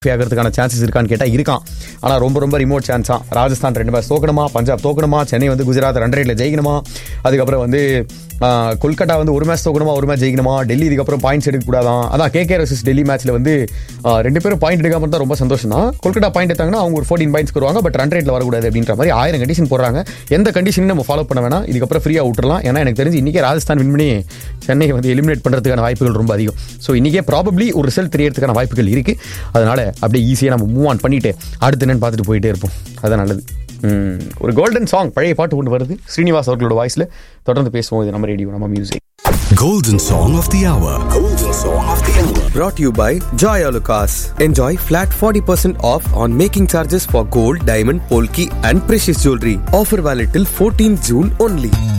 ஆகிறதுக்கான சான்சஸ் இருக்கான்னு கேட்டால் இருக்கான் ஆனால் ரொம்ப ரொம்ப ரிமோட் சான்ஸ் தான் ராஜஸ்தான் ரெண்டு மேட்ச் தோக்கணுமா பஞ்சாப் தோக்கணுமா சென்னை வந்து குஜராத் ரெண்டு ரேட்டில் ஜெயிக்கணுமா அதுக்கப்புறம் வந்து ஆ, கொல்கட்டா வந்து ஒரு மேட்ச் தோக்கணுமா ஒரு மேட்ச் ஜெயிக்கணுமா டெல்லி இதுக்கப்புறம் பாயிண்ட்ஸ் எடுக்கக்கூடாதான் அதான் கேகே வர்சஸ் டெல்லி மேட்ச்சில் வந்து ஆ, ரெண்டு பேரும் பாயிண்ட் எடுக்காம இருந்தால் ரொம்ப சந்தோஷம் தான் கொல்கட்டா பாயிண்ட் எடுத்தாங்கன்னா அவங்க ஒரு ஃபோர்டீன் பாயிண்ட்ஸ் வருவாங்க பட் ரன் ரேட்டில் வரக்கூடாது அப்படின்ற மாதிரி ஆயிரம் கண்டிஷன் போடுறாங்க எந்த கண்டிஷனும் நம்ம ஃபாலோ பண்ண வேணாம் இதுக்கப்புறம் ஃப்ரீயாக விட்டுறலாம் ஏன்னா எனக்கு தெரிஞ்சு இன்றைக்கே ராஜஸ்தான் வின் பண்ணி சென்னையை வந்து எலிமினேட் பண்ணுறதுக்கான வாய்ப்புகள் ரொம்ப அதிகம் ஸோ இன்றைக்கே ப்ராபப்ளி ஒரு ரிசல்ட் தெரியறதுக்கான வாய்ப்புகள் இருக்குது அதனால அப்படியே ஈஸியாக நம்ம மூவ் ஆன் பண்ணிட்டு அடுத்து என்னன்னு பார்த்துட்டு போயிட்டே இருப்போம் அதான் நல்லது ம், ஒரு கோல்டன் சாங் பழைய பாட்டு கொண்டு வருது ஸ்ரீனிவாஸ் அவர்களோட வாய்ஸில் தொடர்ந்து பேசுவோம் இது நம்ம ரேடியோ நம்ம music Golden Song of the Hour. Golden Song of the Hour. Brought to you by Joy Alucas. Enjoy flat 40% off on making charges for gold, diamond, polki and precious jewelry. Offer valid till 14 June only.